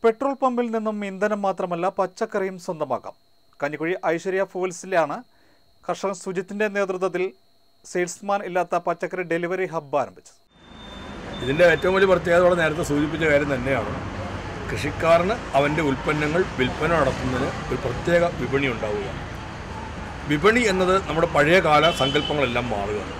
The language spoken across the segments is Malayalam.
പെട്രോൾ പമ്പിൽ നിന്നും ഇന്ധനം മാത്രമല്ല പച്ചക്കറിയും സ്വന്തമാക്കാം കഞ്ഞിക്കുഴി ഐശ്വര്യ ഫൂൽസിലാണ് കർഷകൻ സുജിത്തിന്റെ നേതൃത്വത്തിൽ സെയിൽസ്മാൻ ഇല്ലാത്ത പച്ചക്കറി ഡെലിവറി ഹബ്ബ് ആരംഭിച്ചത് ഇതിൻ്റെ ഏറ്റവും വലിയ പ്രത്യേകത ഇവിടെ നേരത്തെ സൂചിപ്പിച്ച കാര്യം തന്നെയാണ് കൃഷിക്കാരന് അവൻ്റെ ഉൽപ്പന്നങ്ങൾ വിൽപ്പന നടത്തുന്നതിന് ഒരു പ്രത്യേക വിപണി ഉണ്ടാവുക വിപണി എന്നത് നമ്മുടെ പഴയകാല സങ്കല്പങ്ങളെല്ലാം മാറുകയാണ്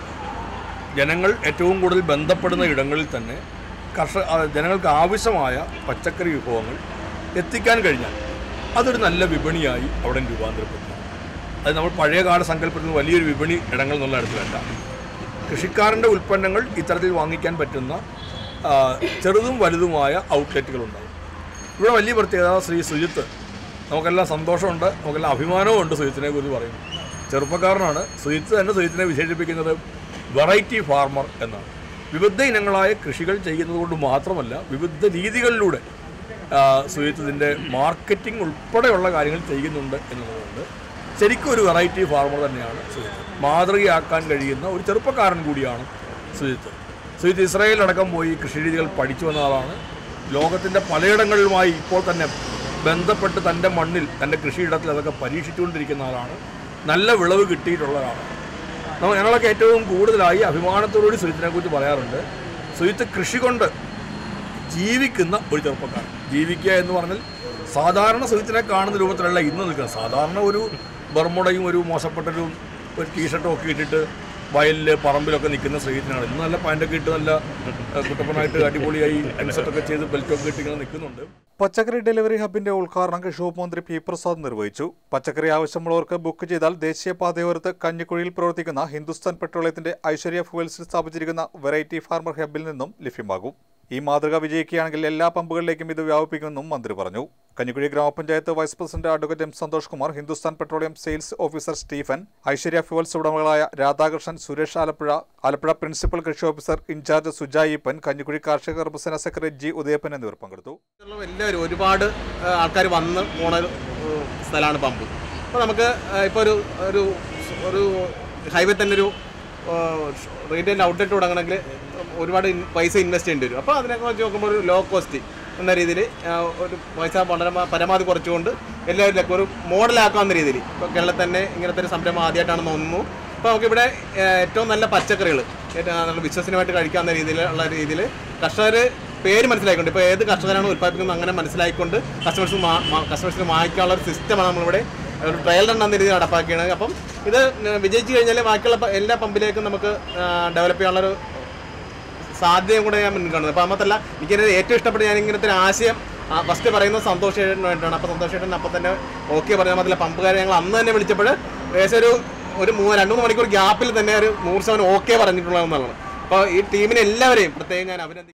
ജനങ്ങൾ ഏറ്റവും കൂടുതൽ ബന്ധപ്പെടുന്ന ഇടങ്ങളിൽ തന്നെ കർഷക ആ, ജനങ്ങൾക്ക് ആവശ്യമായ പച്ചക്കറി വിഭവങ്ങൾ എത്തിക്കാൻ കഴിഞ്ഞാൽ അതൊരു നല്ല വിപണിയായി അവിടെ രൂപാന്തരപ്പെടുന്നു അത് നമ്മൾ പഴയകാല സങ്കല്പത്തിൽ നിന്ന് വലിയൊരു വിപണി ഇടങ്ങൾ എന്നുള്ള ഇടത്തിലല്ല കൃഷിക്കാരൻ്റെ ഉൽപ്പന്നങ്ങൾ ഇത്തരത്തിൽ വാങ്ങിക്കാൻ പറ്റുന്ന ആ, ചെറുതും വലുതുമായ ഔട്ട്ലെറ്റുകളുണ്ടാകും ഇവിടെ വലിയ പ്രത്യേകത ശ്രീ സുജിത്ത് നമുക്കെല്ലാം സന്തോഷമുണ്ട് നമുക്കെല്ലാം അഭിമാനവും ഉണ്ട് സുജിത്തിനെ കുറിച്ച് പറയുന്നു ചെറുപ്പക്കാരനാണ് സുജിത്ത് തന്നെ സുജിത്തിനെ വിശേഷിപ്പിക്കുന്നത് വെറൈറ്റി ഫാർമർ എന്നാണ് വിവിധ ഇനങ്ങളായ കൃഷികൾ ചെയ്യുന്നത് കൊണ്ട് മാത്രമല്ല വിവിധ രീതികളിലൂടെ ആ, സുജിത്ത് ഇതിൻ്റെ മാർക്കറ്റിംഗ് ഉൾപ്പെടെയുള്ള കാര്യങ്ങൾ ചെയ്യുന്നുണ്ട് എന്നുള്ളതുകൊണ്ട് ശരിക്കും ഒരു വെറൈറ്റി ഫാർമർ തന്നെയാണ് സുജിത്ത് മാതൃകയാക്കാൻ കഴിയുന്ന ഒരു ചെറുപ്പക്കാരൻ കൂടിയാണ് സുജിത്ത് സുജിത്ത് ഇസ്രായേലടക്കം പോയി കൃഷി രീതികൾ പഠിച്ചു വന്ന ആളാണ് ലോകത്തിൻ്റെ പലയിടങ്ങളിലുമായി ഇപ്പോൾ തന്നെ ബന്ധപ്പെട്ട് തൻ്റെ മണ്ണിൽ തൻ്റെ കൃഷിയിടത്തിൽ അതൊക്കെ പരീക്ഷിച്ചുകൊണ്ടിരിക്കുന്ന ആളാണ് നല്ല വിളവ് കിട്ടിയിട്ടുള്ള ആളാണ് നമ്മൾ ഞങ്ങളൊക്കെ ഏറ്റവും കൂടുതലായി അഭിമാനത്തോടുകൂടി സുജിത്തിനെ കുറിച്ച് പറയാറുണ്ട് സുജിത്ത് കൃഷി കൊണ്ട് ജീവിക്കുന്ന ഒരു ചെറുപ്പക്കാരൻ ജീവിക്കുക എന്ന് പറഞ്ഞാൽ സാധാരണ സുജിത്തിനെ കാണുന്ന രൂപത്തിലല്ല ഇന്ന് നിൽക്കുന്നത് സാധാരണ ഒരു ബർമുടയും ഒരു മോശപ്പെട്ടൊരു ഒരു ടീഷർട്ടും ഒക്കെ ഇട്ടിട്ട് വയലിൽ പറമ്പിലൊക്കെ നിൽക്കുന്ന ശ്രീജിത്തിനാണ് ഇന്ന് നല്ല പാൻറ്റൊക്കെ ഇട്ട് നല്ല ഏഹ്, കുട്ടപ്പനായിട്ട് അടിപൊളിയായി ഒക്കെ ചെയ്ത് ബെൽറ്റൊക്കെ ഇട്ട് ഇങ്ങനെ നിൽക്കുന്നുണ്ട് പച്ചക്കറി ഡെലിവറി ഹബിന്റെ ഉദ്ഘാടനം കൃഷി വകുപ്പ് മന്ത്രി പി പ്രസാദ് നിർവഹിച്ചു പച്ചക്കറി ആവശ്യമുള്ളവർക്ക് ബുക്ക് ചെയ്താൽ ദേശീയപാതയോരത്ത് കഞ്ഞിക്കുഴിയിൽ പ്രവർത്തിക്കുന്ന ഹിന്ദുസ്ഥാൻ പെട്രോളിയത്തിന്റെ ഐശ്വര്യ ഫ്യൂൽസിൽ സ്ഥാപിച്ചിരിക്കുന്ന വെറൈറ്റി ഫാർമർ ഹബിൽ നിന്നും ലഭ്യമാകും ഈ മാതൃക വിജയിക്കുകയാണെങ്കിൽ എല്ലാ പമ്പുകളിലേക്കും ഇത് വ്യാപിപ്പിക്കുമെന്നും മന്ത്രി പറഞ്ഞു കഞ്ഞിക്കുഴി ഗ്രാമപഞ്ചായത്ത് vice president advocate M Santhosh Kumar Hindustan petroleum sales officer Stephen Aishwarya fuels ഉടമകളായ രാധാകൃഷ്ണൻ സുരേഷ് ആലപ്പുഴ ആലപ്പുഴ പ്രിൻസിപ്പൽ കൃഷി ഓഫീസർ ഇൻചാർജ് സുജായിപ്പൻ കഞ്ഞിക്കുഴി കാർഷിക കർമ്മസേന സെക്രട്ടറി ജി ഉദയപ്പൻ എന്നിവർ പങ്കെടുത്തു ഉള്ള എല്ലാവരും ഒരുപാട് ആൾക്കാർ വന്ന് പോണ ഒരു ഏഹ്, സ്ഥലമാണ് പമ്പ് അപ്പോൾ നമുക്ക് ഇപ്പോൾ ഒരു ഒരു ഒരു ഹൈവേ തന്നെ ഒരു റീറ്റെയിൽ ഔട്ട്ലെറ്റ് തുടങ്ങണമെങ്കിൽ ഒരുപാട് ഇൻ- പൈസ ഇൻവെസ്റ്റ് ചെയ്യേണ്ടി വരും അപ്പോൾ അതിനൊക്കെ വെച്ച് നോക്കുമ്പോൾ ഒരു ലോ കോസ്റ്റ് എന്ന രീതിയിൽ ഒരു പൈസ വളരെ മ- പരമാവധി കുറച്ചുകൊണ്ട് എല്ലാവരിലേക്കും ഒരു മോഡലാക്കാവുന്ന രീതിയിൽ ഇപ്പോൾ കേരളത്തിൽ തന്നെ ഇങ്ങനത്തെ ഒരു സംരംഭം ആദ്യമായിട്ടാണെന്ന് തോന്നുന്നു അപ്പോൾ നമുക്കിവിടെ ഏഹ്, ഏറ്റവും നല്ല പച്ചക്കറികൾ ഏറ്റവും നല്ല വിശ്വസനീയമായിട്ട് കഴിക്കാവുന്ന രീതിയിലുള്ള രീതിയിൽ കർഷകർ പേര് മനസ്സിലായിക്കൊണ്ട് ഇപ്പോൾ ഏത് കർഷകരാണ് ഉൽപ്പാദിപ്പിക്കുന്നത് അങ്ങനെ മനസ്സിലാക്കിക്കൊണ്ട് കസ്റ്റമേഴ്സ് കസ്റ്റമേഴ്സിന് വാങ്ങിക്കാനുള്ള ഒരു സിസ്റ്റമാണ് നമ്മളിവിടെ ഒരു ട്രയൽ റൺ എന്ന രീതിയിൽ നടപ്പാക്കുകയാണ് അപ്പം ഇത് വിജയിച്ചു കഴിഞ്ഞാൽ ബാക്കിയുള്ള പ- എല്ലാ പമ്പിലേക്കും നമുക്ക് ഡെവലപ്പ് ചെയ്യാനുള്ളൊരു സാധ്യതയും കൂടെ ഞാൻ മുന്നിൽ കാണുന്നത് അപ്പോൾ മാത്രമല്ല എനിക്കത് ഏറ്റവും ഇഷ്ടപ്പെട്ട ഞാൻ ഇങ്ങനത്തെ ഒരു ആശയം ഫസ്റ്റ് പറയുന്നത് സന്തോഷേട്ടന് വേണ്ടിയിട്ടാണ് അപ്പോൾ സന്തോഷേട്ടൻ അപ്പം തന്നെ ഓക്കെ പറഞ്ഞാൽ മാത്രമല്ല പമ്പുകാരെ ഞങ്ങൾ അന്ന് തന്നെ വിളിച്ചപ്പോൾ ഏകദേശം ഒരു ഒരു മൂന്ന് രണ്ട് മൂന്ന് മണിക്കൂർ ഗ്യാപ്പിൽ തന്നെ ഒരു നൂറ് ശതമാനം ഓക്കെ പറഞ്ഞിട്ടുള്ളതെന്നുള്ളതാണ് അപ്പോൾ ഈ ടീമിനെ എല്ലാവരെയും പ്രത്യേകം ഞാൻ അഭിനന്ദിക്കുന്നു